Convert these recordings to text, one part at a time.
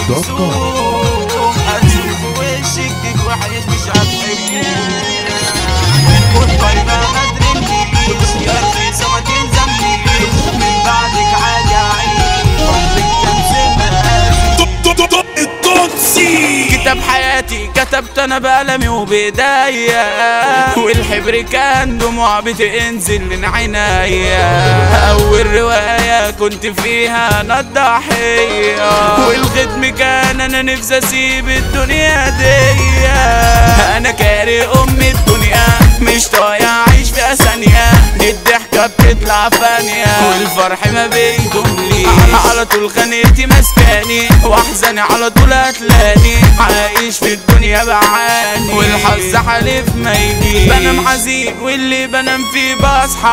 دوت كوم هتشوف وشك جديد وحش مش هتحبه والطيبة ما ترنيش يا رخيصة ما تلزمنيش من بعدك عادي أعيش حبك كان زمان كتاب حياتي كتبت انا بقلمي وبايديا والحبر كان دموع بتنزل من عينيا اول رواية كنت فيها انا الضحية والختم كان انا نفسي اسيب الدنيا دي انا كاره ام الدنيا مش طايق اعيش فيها ثانية الضحكة بتطلع فانية والفرح ما بينكم ليه على طول خانتي مسكاني واحزاني على طول هتلاقي عايش في الدنيا بعاني والحظ حلف ما يجي بنام حزين واللي بنام فيه بصحى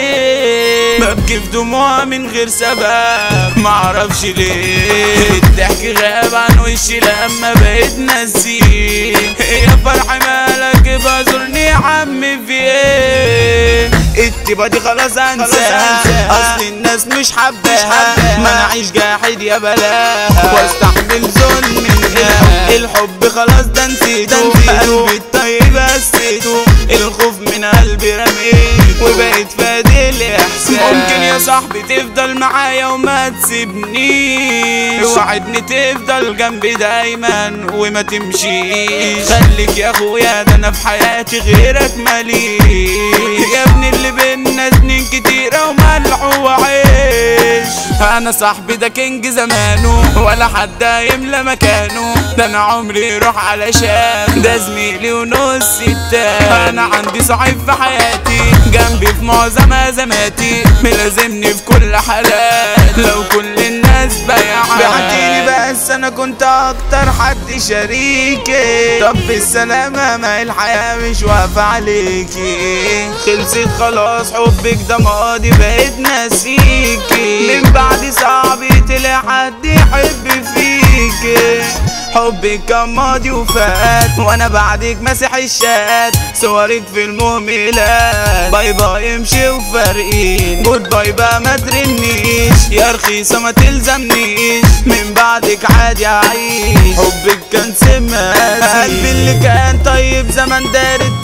عليه ببكي في دموع من غير سبب معرفش ليه الضحك غاب عن وشي لما بقيت نسيه يا فرح مالك بزورني يا عمي في ايه التبا دي خلاص انساها اصل الناس مش حباها ما انا اعيش جاحد يا بلاها واستحمل ظلم منها الحب خلاص ده نسيته قلبي الطيب قسيته الخوف من قلبي رميته وبقيت فادي الاحساس ممكن يا صاحبي تفضل معايا وما تسيبنيش وعدني تفضل جنبي دايما وما تمشيش خليك يا اخويا ده انا في حياتي غيرك ماليش يا ابني اللي بينا سنين كتيرة وملح وعيش انا صاحبي ده كينج زمانه ولا حد يملى مكانه ده انا عمري يروح علشان ده زميلي ونص التاني انا عندي صاحب في حياتي جنبي في معظم ازماتي ملازمني في كل حالات لو كل الناس بايعة بعتيني بس انا كنت اكتر حد شريكي طب بالسلامة ما الحياة مش واقفة عليكي خلصت خلاص حبك ده ماضي بقيت ناسيكي من بعد صعب تلاقي حد يحب فيكي حبك كان ماضي وفات وانا بعدك مسح الشات صورك في المهملات باي باي امشي وفارقين جود باي بقى ما ترنيش يا رخيصة ما تلزمنيش من بعدك عادي اعيش حبك كان سماتي قلبي اللي كان طيب زمان دارت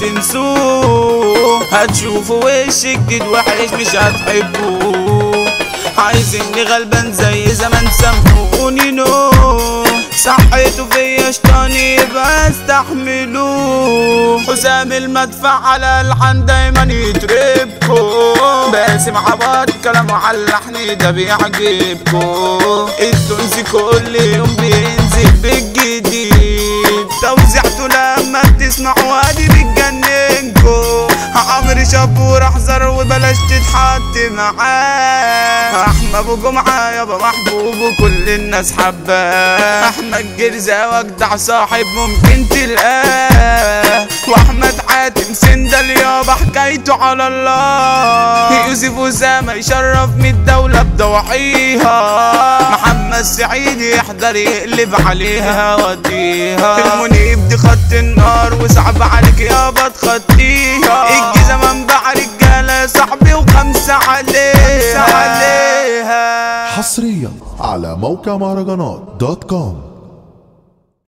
تنسوه هتشوفوا وش جديد وحش مش هتحبوه عايزيني غلبان زي زمان سامحوني نو صحيتوا فيا شطاني يبقى استحملوه حسام المدفع على الحن دايما يتربكوا باسم عباد كلامه على اللحن ده بيعجبكوا التونسي كل يوم بينزل بالجديد توزيعته لما بتسمعوا ادي بتجننكوا عمرو شابور احذر وبلاش تتحط معاه احمد ابو جمعه يابا محبوب وكل الناس حباه احمد جرزة واجدع صاحب ممكن تلقاه واحمد حاتم سندل يابا حكايته على الله يوسف اسامه يشرف من الدوله بضواحيها محمد سعيد يحضر يقلب عليها وديها المنيب دي خط النار وصعب عليك يابا تخطيها الجيزه منبع رجاله صاحبي وخمسه عليها عليها حصريا على موقع مهرجانات دوت كوم